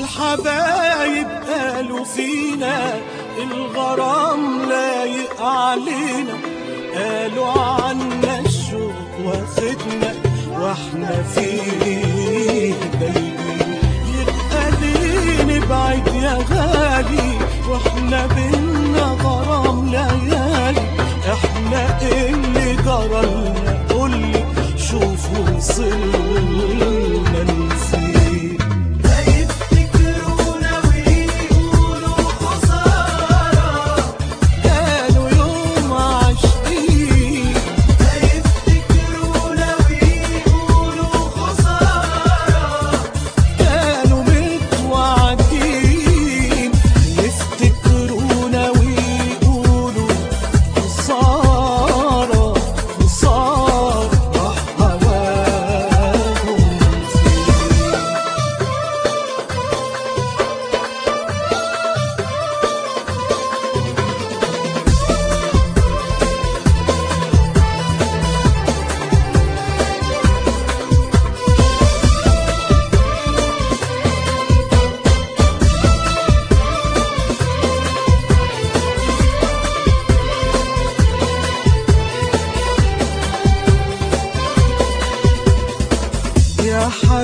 الحبايب قالوا فينا الغرام لايق علينا قالوا عنا الشوق واخدنا واحنا فيه بايبين يبقى ليه نبعد يا غالي واحنا بينا غرام ليالي احنا إيه اللي جرالنا قولي شوفوا وصلنا لفين هيفتكرونا ويقولوا خسارة كانوا يوم عاشقين هيفتكرونا ويقولوا خسارة كانوا متوعدين يفتكرونا ويقولوا خسارة خسارة هواهم فين يا حبيبي